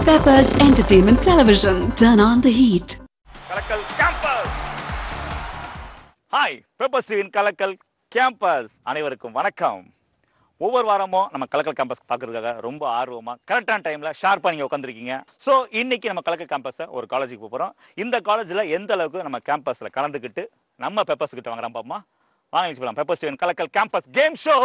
Peppers Entertainment Television. Turn on the heat. Kalakkal Campus hi Peppers டிவியின் Kalakkal campus அனைவருக்கும் வணக்கம் ஒவ்வொரு வாரமும் நம்ம கலக்கல் கேம்பஸ் பார்க்கறதுக்காக ரொம்ப ஆர்வமாக கரெக்டான டைமில் ஷார்ப்பாக நீங்கள் உட்காந்துருக்கீங்க ஸோ இன்னைக்கு நம்ம கலக்கல் கேம்பஸை ஒரு காலேஜுக்கு போக போகிறோம் இந்த காலேஜில் எந்த அளவுக்கு நம்ம கேம்பஸில் கலந்துக்கிட்டு நம்ம பெப்பர்ஸ் கிட்ட வாங்குறோம் பாப்போமா வாங்க போகலாம் பெப்பர்ஸ் டிவியின் Kalakkal Campus game show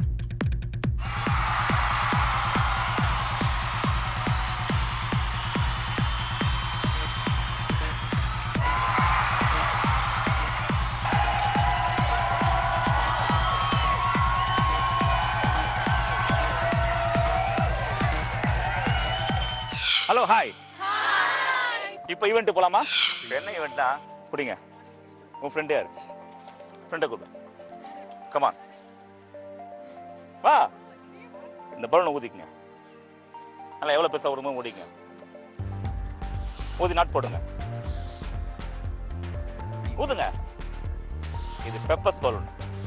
hello hi இப்போ ஈவெண்ட் போலாமா இப்ப என்ன ஈவெண்ட்னா பிடிங்க உன் ஃப்ரெண்டு யார் ஃப்ரெண்டை கூப்பிடு கமான் வா இந்த பலூனை ஊதிக்குங்க நல்லா எவ்வளோ பெருசாக விடுமோ ஊதிங்க ஊதி நாட் போடுங்க ஊதுங்க இது பெப்பர்ஸ் பலூன்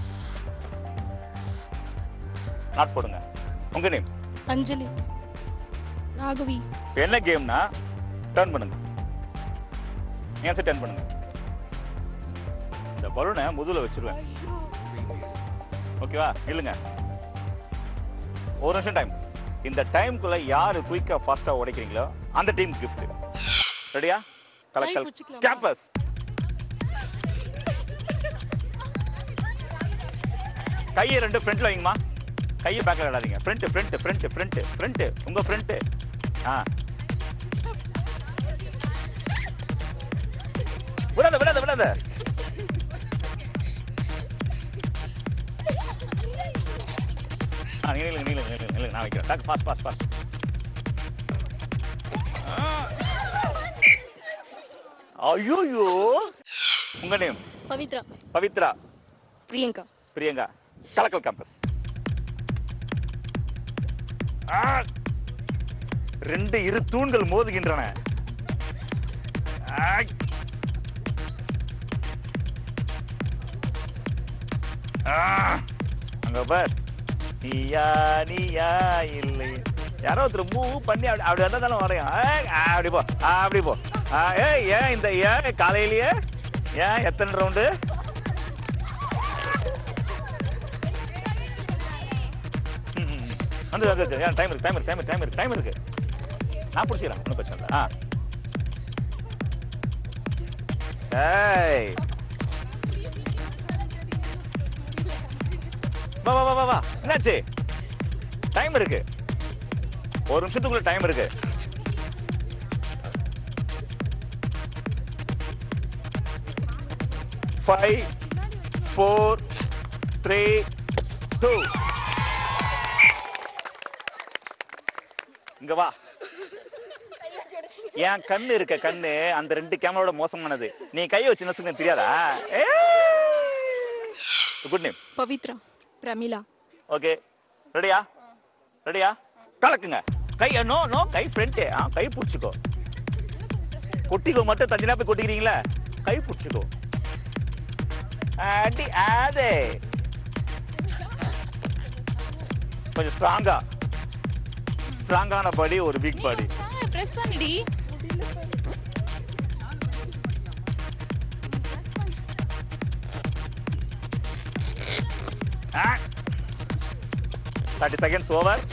நாட் போடுங்க உங்க நேம் அஞ்சலி ராகவி இப்ப என்ன கேம்னா டர்ன் பண்ணுங்க ஏன் சார் டர்ன் பண்ணுங்க இந்த பலூனை முதுகுல வச்சிருவேன் ஓகேவா இல்லைங்க ஒரு நிமிஷம் டைம் இந்த டைம்குள்ள யாரு குயிக்கா ஃபாஸ்டா உடைக்கிறீங்களோ அந்த டீம் கிஃப்ட் ரெடியா கலக்கல் பிடிச்சிக்கலாமா? கேம்பஸ் கையை ரெண்டு ஃப்ரண்ட்ல வைங்கம்மா கையை பேக்கில் விடாதீங்க front front front front front உங்க ஃப்ரண்ட் ஆ விடாத விடாத விடாத ஆ நீங்க நீங்க நீங்க நீங்க நான் வைக்கிறேன் டாக் ஃபாஸ்ட் ஃபாஸ்ட் ஃபாஸ்ட் ஐயோ உங்க நேம் பவித்ரா பவித்ரா பிரியங்கா பிரியங்கா கலக்கல் கேம்பஸ் ஆ! ரெண்டு இரு தூண்கள் மோதுகின்றன ஆய்! ஆ! அங்க பார் நீயா நீயா இல்லை யாரோ ஒருத்தர் மூவ் பண்ணி அப்படி அப்படி வந்தா தானே வரையும் ஏய், ஆ, அப்படி போ ஆ, அப்படி போ ஆ, ஏய் ஏன் இந்த ஏன் காலையிலேயே ஏன் எத்தனை ரவுண்டு வந்து வந்து டைம் இருக்கு டைம் இருக்கு டைம் இருக்கு டைம் இருக்கு டைம் இருக்கு நான் பிடிச்சிக்கிறேன் ஒன்றும் பிரச்சனை இல்லை ஆ ஏய் வா வா வா வா வா என்னாச்சு டைம் இருக்கு ஒரு நிமிஷத்துக்குள்ள டைம் இருக்கு ஃபைவ் ஃபோர் த்ரீ டூ இங்க வா என் கண்ணு இருக்க கண்ணு அந்த ரெண்டு கேமராவோட மோசமானது நீ கையை வச்சு நசுங்க தெரியாதா good name Pavithra Pramila okay ரெடியா ரெடியா கலக்குங்க கை நோ நோ கை ஃப்ரண்ட்டு ஆ கை பிடிச்சிக்கோ கொட்டிக்கோ மட்டும் தஞ்சினா போய் கொட்டிக்கிறீங்களா கை பிடிச்சிக்கோ அடி ஆதே கொஞ்சம் ஸ்ட்ராங்கா ஸ்ட்ராங்கான பாடி ஒரு பிக் பாடி பிரஸ் பண்ணிடி தேர்ட்டி செகண்ட்ஸ் ஓவர்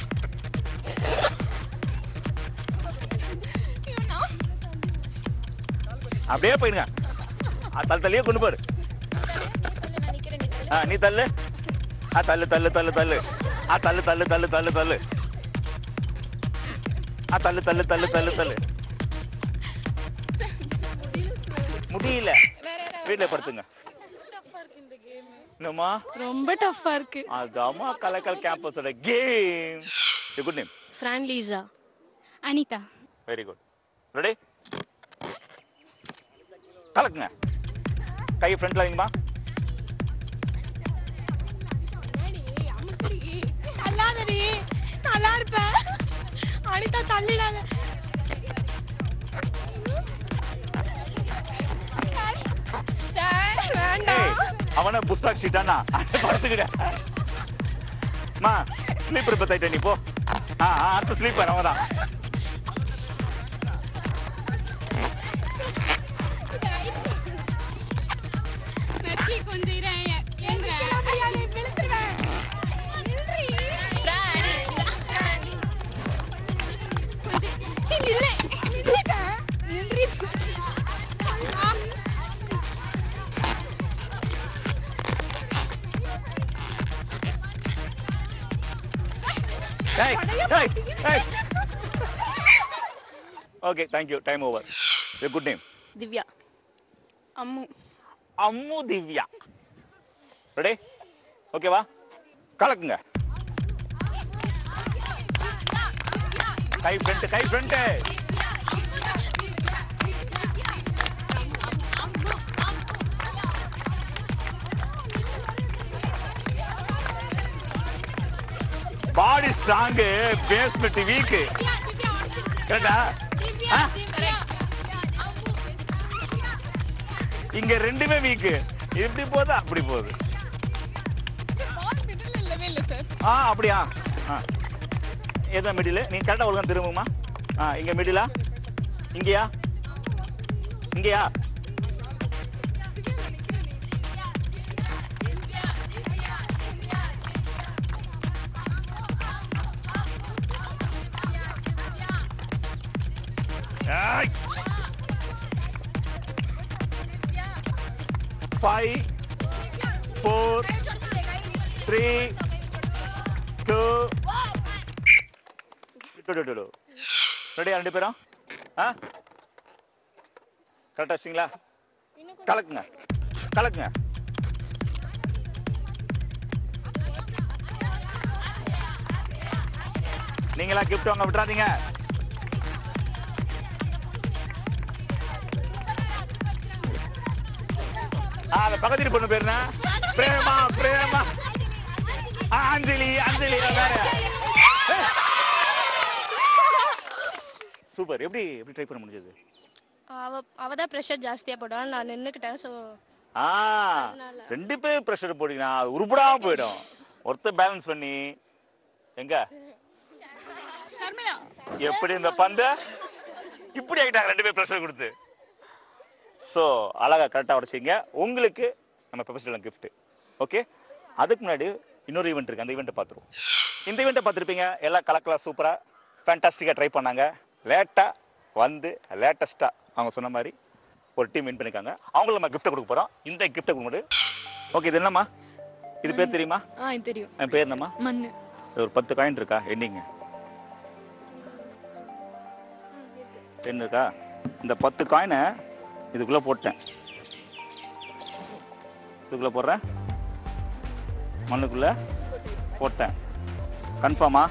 அப்படியே போயிடுங்க ஆ, தள்ளு தள்ளியே கொண்டு போரு ஆ நீ தள்ளு ஆ தள்ளு தள்ளு தள்ளு தள்ளு ஆ தள்ளு தள்ளு தள்ளு தள்ளு தள்ளு ஆ தள்ளு தள்ளு தள்ளு தள்ளு தள்ளு முடியல வீட்டுல படுத்துங்க என்னம்மா ரொம்ப டஃப்பா இருக்கு அதாம்மா கலக்கல் கேம்பஸோட கேம் குட் நேம் ஃப்ரான் Lisa Anitha very good ready கலக்குங்க கை ஃப்ரண்ட்ல வைங்கம்மா நல்லாதடி நல்லா இருப்ப அனிதா தள்ளிடாத சார் வேண்டாம் ஏய், அவன புஸ்தாக் ஷீட்டானா படுத்துக்கிட்ட மா ஸ்லீப்பர் பத்தாயிட்ட நீ போ ஆ ஆ, அடுத்த ஸ்லீப்பர் அவன் தான் கொஞ்சம் இரு, ஏ- ஏன்றா. விழுந்துருவேன் கொஞ்சம் சீ, நில்லு. நின்றி. ஆ. Hey, hey, hey. Okay, thank you. Time over. Your good name? Divya Ammu Ammu Divya ready ஓகேவா கலக்குங்க கை ஃப்ரண்ட் கை front body strong basement weak கரெக்டா ஆ? இங்க ரெண்டுமே வீக்கு இப்படி போகுது அப்படி போகுது இல்லவே இல்லை சார் ஆ அப்படியா ஆ எதான் மிடில் நீங்க கரெக்டாக ஒழுங்கா திரும்புமா ஆ இங்க மிடிலா இங்கேயா இங்கேயா ஏய். ஃபைவ் ஃபோர் த்ரீ டூ ரெடியா ரெண்டு பேரும் ஆ கரெக்டாக வச்சிங்களா கலக்குங்க கலக்குங்க நீங்களா கிஃப்ட் வாங்க விட்டுறாதீங்க ஆ, அந்த பக்கத்து பொண்ணு பேர் என்ன பிரேமா பிரேமா ஆ, அஞ்சலி அஞ்சலி வேற சூப்பர் எப்படி எப்படி ட்ரை பண்ண முடிஞ்சது அவ அவ தான் ப்ரெஷர் ஜாஸ்தியாக போடுவாள் நான் நின்றுக்கிட்டேன் ஸோ ஆ ரெண்டு பேர் ப்ரெஷர் போட்டீங்கன்னா அது உருப்படாம போயிடும் ஒருத்தர் பேலன்ஸ் பண்ணி எங்க ஷர்மிளா எப்படி இந்த பந்த இப்படி ஆகிட்டாங்க ரெண்டு பேர் ப்ரெஷர் கொடுத்து ஸோ அழகா கரெக்டாக உடச்சிங்க உங்களுக்கு நம்ம ப்ரொஃபஷனல் gift ஓகே அதுக்கு முன்னாடி இன்னொரு ஈவெண்ட் இருக்கு அந்த ஈவெண்ட்டை பார்த்துருவோம் இந்த ஈவெண்ட்டை பார்த்துருப்பீங்க எல்லாம் கலக்கலாக சூப்பராக ஃபேண்டாஸ்டிக்காக ட்ரை பண்ணாங்க லேட்டாக வந்து லேட்டஸ்ட்டாக அவங்க சொன்ன மாதிரி ஒரு டீம் வின் பண்ணிருக்காங்க அவங்களுக்கு நம்ம கிஃப்ட்டை கொடுக்க போகிறோம் இந்த கிஃப்ட்டை கொடுக்கும்போது ஓகே இது என்னம்மா இது பேர் தெரியுமா ஆ தெரியும் என் பேர் என்னம்மா மண் இது ஒரு பத்து காயின் இருக்கா எண்ணிங்க டென் இருக்கா இந்த பத்து காயினை இதுக்குள்ளே போட்டேன் இதுக்குள்ளே போடுறேன் மண்ணுக்குள்ளே போட்டேன் கன்ஃபார்மா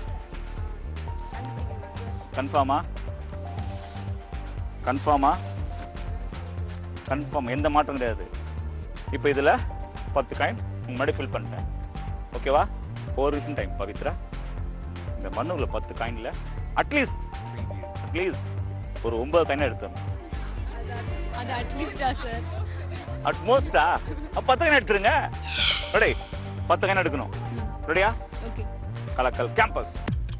கன்ஃபார்மா கன்ஃபார்மா கன்ஃபார்ம் எந்த மாற்றம் கிடையாது இப்போ இதில் பத்து காயின் முன்னாடி ஃபில் பண்ணிட்டேன் ஓகேவா ஒரு நிமிஷம் டைம் பவித்ரா இந்த மண்ணுக்குள்ள பத்து காயினில் அட்லீஸ்ட் அட்லீஸ்ட் ஒரு ஒன்பது காயின் எடுத்தோம் அது அட்லீஸ்டா சார் அட்மோஸ்டா பத்து காயின் எடுத்துருங்க ரெடி பத்து காயின் எடுக்கணும் ரெடியா ஓகே கலக்கல் கேம்பஸ்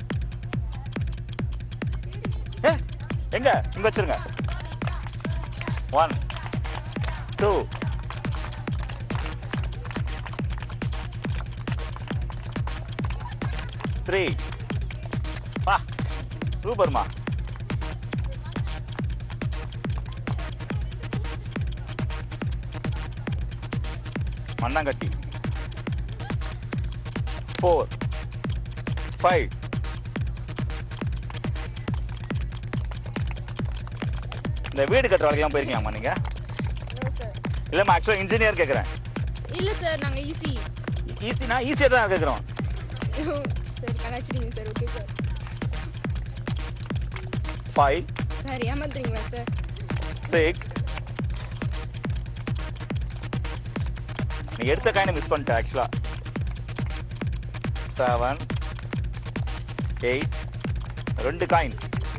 ஏ எங்க இங்க வச்சிருங்க ஒன் டூ த்ரீ பா சூப்பர்மா மண்ணாங்கட்டி ஃபோர் ஃபைவ் இந்த வீடு கட்டுற வேலைக்கெல்லாம் போயிருக்கலாமா நீங்க இல்லைம்மா ஆக்சுவலாக இன்ஜினியர் கேட்குறேன் இல்ல சார் நாங்க ஈஸி ஈஸினா ஈஸியாக தான் கேட்குறோம் சரி கலாச்சிடுங்க sir okay sir five sir ஏமாத்துறீங்களா சார் சிக்ஸ் நீ எடுத்த காயினை மிஸ் பண்ணிட்ட ஆக்சுவலாக செவன் எயிட் ரெண்டு coin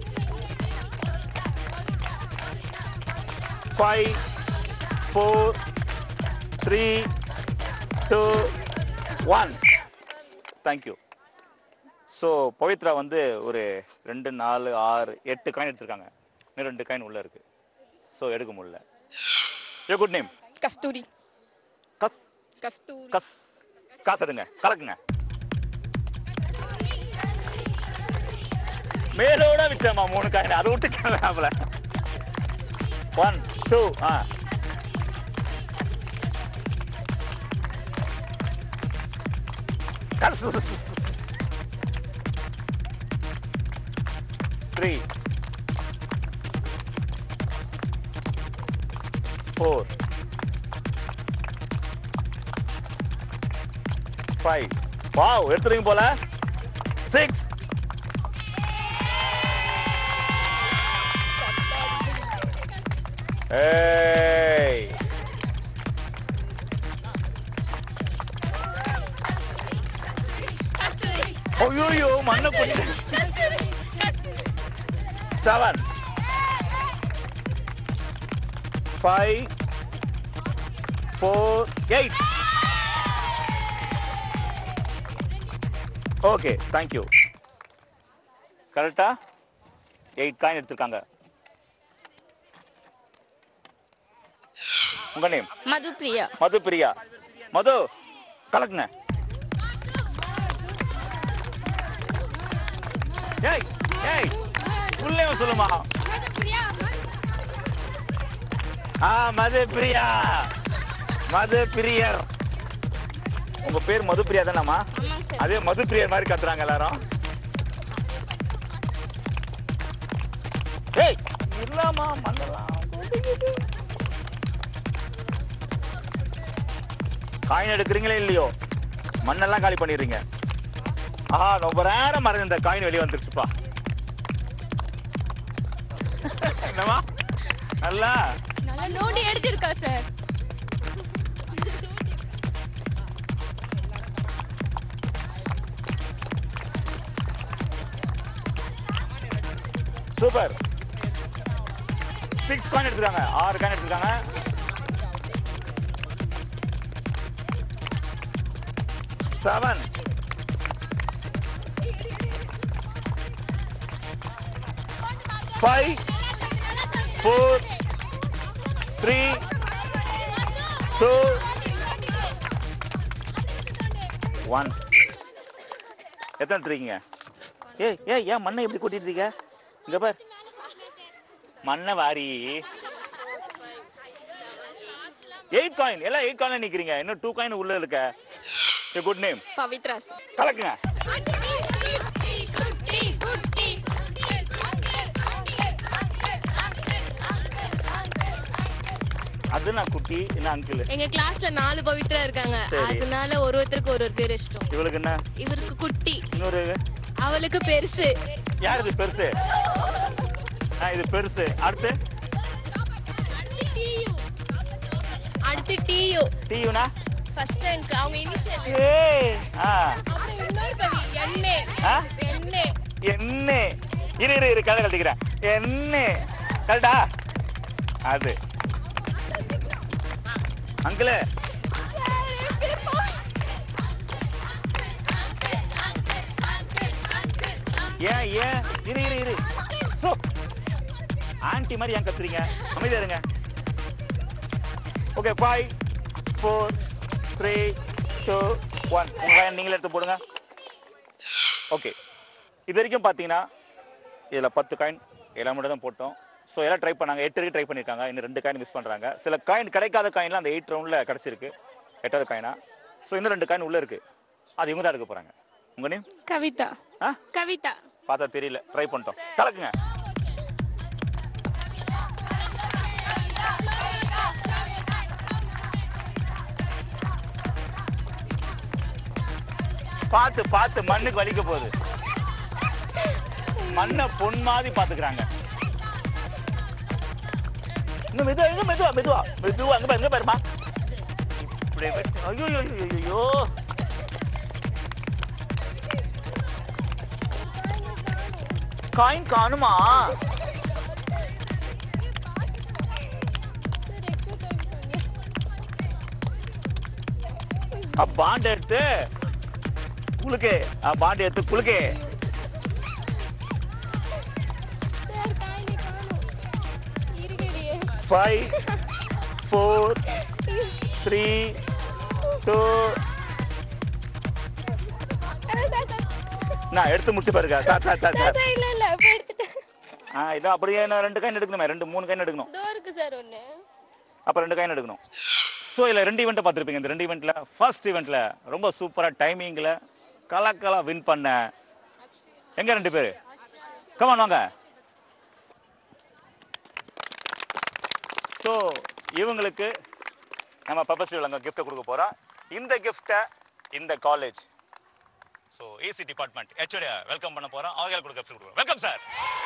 five four three two one thank you so Pavithra வந்து ஒரு ரெண்டு நாலு ஆறு எட்டு காயின் எடுத்திருக்காங்க இன்னும் ரெண்டு காயின் உள்ளே இருக்குது ஸோ எடுக்க முடியல யோ குட் நேம் கஸ்தூரி கஸ் கஸ்தூரி கஸ் காசு எடுங்க கலக்குங்க மேலோட விச்சம்மா மூணு காயின் அதை விட்டு கிளம்பல ஒன் டூ ஆ கஸ் த்ரீ ஃபோர் ஃபைவ் வாவ் எடுத்துறீங்க போல சிக்ஸ் ஏய் ஐயோ மண்ணை போட்டு seven five four eight okay thank you கரெக்டா எயிட் காயின் எடுத்திருக்காங்க உங்க நேம் மதுப்பிரியா மது பிரியா மது கலக்குங்க ஏய் ஏய் உள்ளே சொல்லுமா ஆ மது பிரியா மது பிரியர் உங்க பேர் மது பிரியா தானம்மா ஆமாங்க சார் அதே மது பிரியர் மாதிரி கத்துறாங்க எல்லாரும் ஏய் இல்லாமா மண்ணெல்லாம் கொட்டிக்கிட்டு. காயின் எடுக்கிறீங்களே இல்லையோ மண்ணெல்லாம் காலி பண்ணிடுறீங்க ஆஹா ரொம்ப நேரம் மறந்து இந்த காயின் வெளியே வந்துருச்சுப்பா என்னமா நல்லா நல்லா நோண்டி எடுத்திருக்கா சார் சூப்பர் சிக்ஸ் காயின் எடுத்துருக்காங்க ஆறு காயின் எடுத்துருக்காங்க seven five four three two one எத்தனை எடுத்துருக்கீங்க ஏய் ஏய் ஏன் மண்ணை எப்படி கொட்டிட்டு இருக்க இங்க பார் மண்ணை வாரி எயிட் காயின் எல்லாம் எயிட் காயின் நிக்கிறீங்க இன்னும் டூ காயின் உள்ள இருக்க குட் நேம் பவித்ரா சார் கலக்குங்க அது நான் குட்டி என்ன அங்கிள் எங்க கிளாஸ்ல நாலு பவித்ரா இருக்காங்க சரி. அதனால ஒரு ஒருத்தருக்கு ஒரு ஒரு பேர் இஷ்டம் இவளுக்கு என்ன இவருக்கு குட்டி இன்னொரு அவளுக்கு பெருசு யார் இது பெருசு ஆ இது பெருசு அடுத்து அடுத்து டியு டீயுனா ஃபர்ஸ்ட் ரேங்க் அவங்க இனிஷியல் ஏய் ஆ அப்புறம் இன்னொரு பவி எண்ணே ஆ எண்ணே என்ன இரு இரு இரு கதை கழட்டிக்கிறேன் என்ன கரெக்டா அது அங்கிள் ஏன் ஏன் இரு இரு இரு சோ ஆன்ட்டி மாதிரி ஏன் கத்துறீங்க அமைதியா இருங்க okay five four three two one உங்கள் நீங்களே எடுத்து போடுங்க ஓகே இது வரைக்கும் பார்த்தீங்கன்னா இதில் பத்து காயின் எல்லாம் மட்டும் தான் போட்டோம் ஸோ எல்லாம் ட்ரை பண்ணாங்க எட்டு வரைக்கும் ட்ரை பண்ணியிருக்காங்க இன்னும் ரெண்டு காயின் மிஸ் பண்ணுறாங்க சில காயின் கிடைக்காத காயின்லாம் அந்த எயிட் ரவுண்டில் கிடச்சிருக்கு எட்டாவது காயினா ஸோ இன்னும் ரெண்டு காயின் உள்ளே இருக்குது அது இவங்க தான் எடுக்க போகிறாங்க உங்கள் நேம் கவிதா ஆ கவிதா பார்த்தா தெரியல ட்ரை பண்ணிட்டோம் கலக்குங்க பார்த்து பார்த்து மண்ணுக்கு வலிக்க போகுது மண்ணை பொன் மாதிரி பாத்துக்கிறாங்க இன்னும் மெதுவா இன்னும் மெதுவா மெதுவா மெதுவா அங்க பாரு, அங்க பாருமா இப்படி வெட்டு- ஐயோ ஐயோ ஐயோ, ஐயோ காயின் காணுமா பாண்ட் எடுத்து குளுக்கு பாண்ட் எடுத்து குளுக்கு ஃபைவ் ஃபோர் த்ரீ டூ நான் எடுத்து முடிச்சு பாருங்க சார் சார் சார் சார் இல்ல இல்ல இப்ப எடுத்துட்டேன் ஆ இதான் அப்படியே நான் ரெண்டு காயின் எடுக்கணுமே ரெண்டு மூணு காயின் எடுக்கணும் இதோ இருக்கு சார் ஒண்ணு அப்போ ரெண்டு காயின் எடுக்கணும் ஸோ இதில் ரெண்டு ஈவெண்ட்டை பார்த்துருப்பீங்க இந்த ரெண்டு ஈவெண்ட்டில் ஃபர்ஸ்ட் ஈவெண்ட்டில் ரொம்ப சூப்பராக டைமிங்கில் கலக்கலாக வின் பண்ண எங்கே ரெண்டு பேர் கமான் வாங்க ஸோ இவங்களுக்கு நம்ம பர்பஸ்லி அங்கே கிஃப்ட்டை கொடுக்க போகிறோம் இந்த கிஃப்ட்டை இந்த காலேஜ் ஸோ ஏசி டிபார்ட்மெண்ட் ஹெச்ஓடியை வெல்கம் பண்ண போகிறோம் அவங்களுக்கு கொடுக்க gift கொடுக்குறோம் வெல்கம் சார்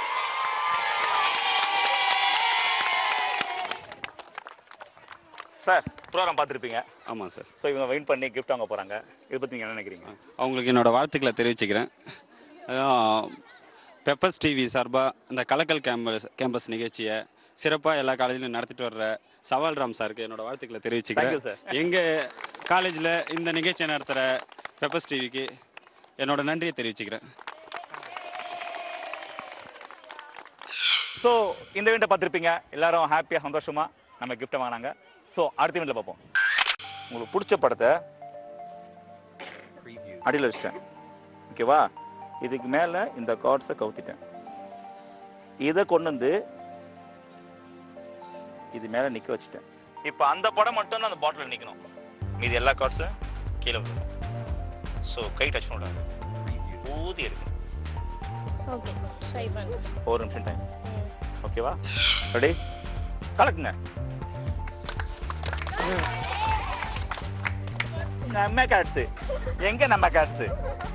சார் ப்ரோக்ராம் பார்த்துருப்பீங்க ஆமாம் சார் ஸோ இவங்க வின் பண்ணி gift வாங்க போகிறாங்க இதை பற்றி நீங்கள் என்ன நினைக்கிறீங்க அவங்களுக்கு என்னோட வாழ்த்துக்களை தெரிவிச்சுக்கிறேன் அதான் பெப்பர்ஸ் டிவி சார்பாக இந்த கலக்கல் கேம்பஸ் கேம்பஸ் நிகழ்ச்சியை சிறப்பாக எல்லா காலேஜ்லையும் நடத்திட்டு வர்ற சவால் ராம் சாருக்கு என்னோட வாழ்த்துக்களை Thank you, sir. தெரிவிச்சுக்கிறேன் எங்கள் காலேஜில் இந்த நிகழ்ச்சியை நடத்துகிற பெப்பர்ஸ் டிவிக்கு என்னோட நன்றியை தெரிவிச்சுக்கிறேன் ஸோ இந்த இவெண்ட்டை பார்த்துருப்பீங்க எல்லாரும் ஹாப்பியாக சந்தோஷமாக நம்ம கிஃப்ட்டை வாங்கினாங்க ஸோ அடுத்த இவெண்ட்டில் பார்ப்போம் உங்களுக்கு பிடிச்ச படத்தை அடியில் வச்சிட்டேன் ஓகேவா இதுக்கு மேலே இந்த கார்ட்ஸை கவுத்திட்டேன் இதை கொண்டு வந்து இது மேலே நிற்க வச்சுட்டேன் இப்போ அந்த படம் மட்டும் தான் அந்த பாட்டில் நிற்கணும் மீதி எல்லா கார்ட்ஸும் கீழே விழுணும் ஸோ கை டச் பண்ணக்கூடாது ஊதி எடுக்கணும் ஓகே ட்ரை பண்ணுறேன் ஒரு நிமிஷம் டைம் ஓகேவா ரெடி கலக்குங்க நம்ம கார்ட்ஸு எங்க நம்ம கார்ட்ஸு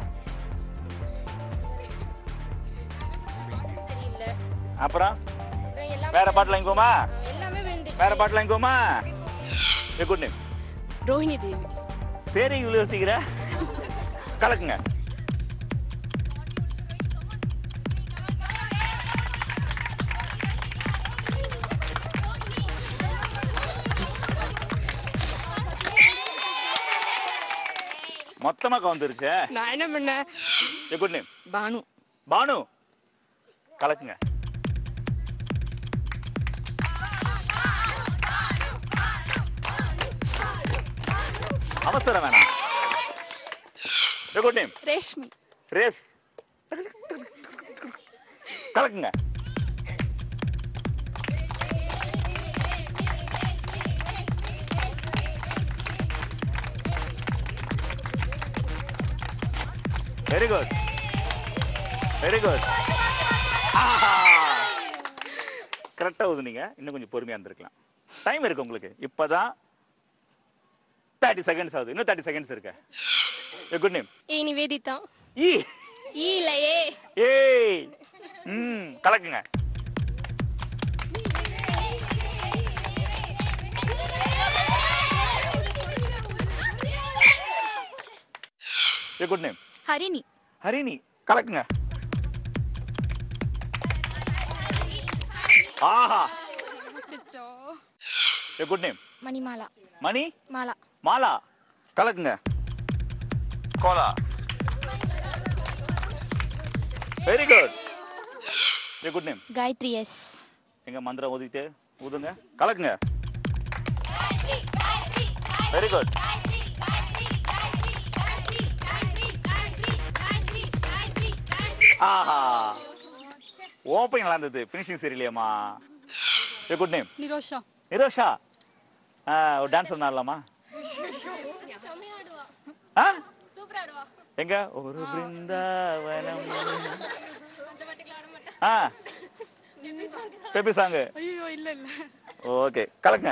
சரியில்லை அப்புறம் அப்புறம் எல்லாம் வேற பாட்டில் வாங்கிக்கோமா எல்லாமே விழுந்துச்சு வேற பாட்டில் வாங்கிக்கோமா குட் நேம் ரோஹிணி தேவி பேரு இவ்வளோ யோசிக்கிற கலக்குங்க மொத்தமா கவுந்துருச்சே நான் என்ன பண்ணேன் குட் நேம் பானு பானு கலக்குங்க அவசரம் வேணாம் குட் நேம் ரேஷ்மி ரேஸ் கலக்குங்க வெரி குட் வெரி குட் கரெக்டாக ஊதுனீங்க இன்னும் கொஞ்சம் பொறுமையாக இருந்திருக்கலாம் டைம் இருக்கு உங்களுக்கு இப்போதான் தேர்ட்டி செகண்ட்ஸ் ஆகுது இன்னும் தேர்ட்டி செகண்ட்ஸ் இருக்கு குட் நேம் ஏ நிவேதிதா ஈ ஈலையே ஏய் ம் கலக்குங்க குட் நேம் ஹரிணி ஹரிணி கலக்குங்க ஆஹா அச்சோ குட் நேம் மணிமாலா மணி மாலா மாலா கலக்குங்க கோலா very good good name Gayathri yes எங்க மந்திரம் ஊதிட்டு ஊதுங்க கலக்குங்க வெரி குட் ஆஹா ஓப்பனிங் நல்லா இருந்தது ஃபினிஷிங் சரியில்லையாம்மா குட் நேம் நிரோஷா நிரோஷா ஆ, ஒரு டான்ஸ் ஆடலாமா ஆ சூப்பரா ஆடுவா எங்க ஒரு பிருந்தாவனம் ஆ பெப்பி சாங்கு ஐயோ இல்ல இல்ல ஓகே கலக்குங்க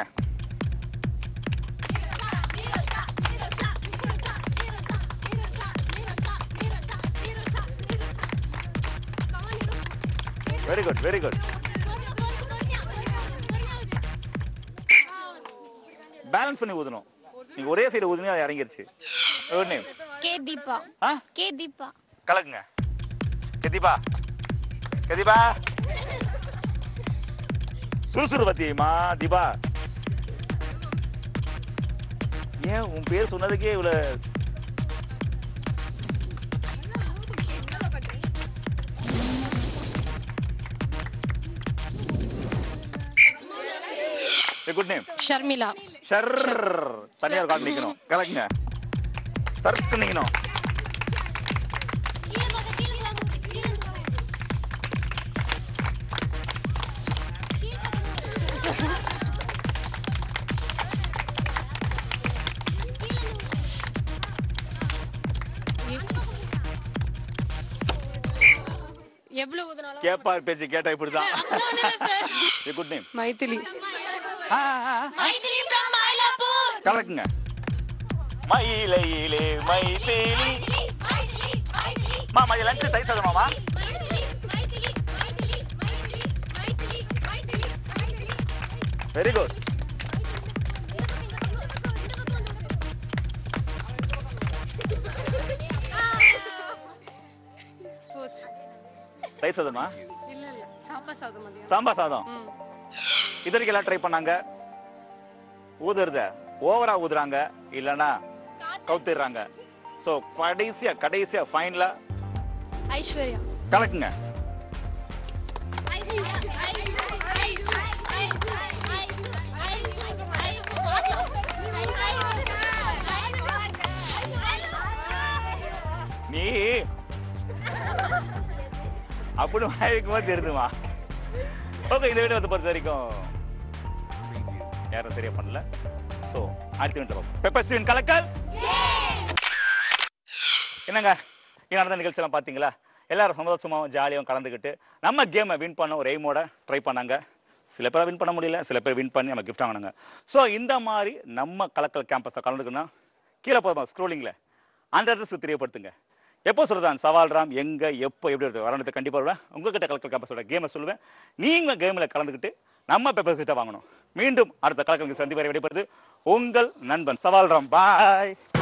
very good very good balance பண்ணி ஊதணும் நீங்க ஒரே சைடு ஊதுனீங்க அது இறங்கிருச்சு குட் நேம் கே தீபா ஆ கே தீபா கலக்குங்க கதிபா கதிபா சுறுசுறு பத்தியமா தீபா ஏன் உன் பேர் சொன்னதுக்கே இவ்வளவு குட் நேம் ஷர்மிளா சர் தனியா ஒரு காட்டு நிக்கணும் கலக்குங்க சர்க்கு நிக்கணும் எவ்வளவு ஊதுனாலும் கேப்பார் பேச்சு கேட்டா இப்படிதான் குட் நேம் மைதிலி கலக்குங்க மயிலையிலே மைதேலி மாமா இது லஞ்ச் தை சாதமாமா வெரி குட் போச்சு தை சாதமா இல்ல இல்ல சாப்பாடு சாதம் மதியம் சாம்பார் சாதம் இது வரைக்கும் எல்லாம் ட்ரை பண்ணாங்க ஊதுறத ஓவரா ஊதுறாங்க இல்லனா கவுத்திடுறாங்க ஸோ கடைசியா கடைசியா ஃபைனல ஐஸ்வர்யா கலக்குங்க நீ அப்படி வாய்க்கும் போது தெரியுதுமா ஓகே இந்த வீடியோ வந்து பொறுத்த வரைக்கும் யாரும் சரியா பண்ணல ஸோ அடுத்த வீட்டில் பார்ப்போம் பெப்பர் ஸ்டீவன் கலக்கல் என்னங்க இங்க நடந்த நிகழ்ச்சியெல்லாம் பார்த்தீங்களா எல்லாரும் சந்தோஷமாவும் ஜாலியாகவும் கலந்துக்கிட்டு நம்ம கேமை வின் பண்ண ஒரு எய்மோட ட்ரை பண்ணாங்க சில பேர் வின் பண்ண முடியல சில பேர் வின் பண்ணி நம்ம கிஃப்ட் வாங்கினாங்க ஸோ இந்த மாதிரி நம்ம கலக்கல் கேம்பஸை கலந்துக்கணும் கீழே போதுமா ஸ்க்ரோலிங்கில் அந்த இடத்துல தெரியப்படுத்துங்க எப்போ சொல்லுதான் சவால் ராம் எங்கே எப்போ எப்படி வருது வரணுத்தை கண்டிப்பாக வருவேன் உங்ககிட்ட கலக்கல் கேம்பஸோட கேமை சொல்லுவேன் நீங்களும் கேமில் கலந்துக்கிட்டு நம்ம பேப்பர் கிட்ட வாங்கணும் மீண்டும் அடுத்த கலக்கல் சந்தி வரை விடைபெறுது உங்கள் நண்பன் சவால் ராம் பாய்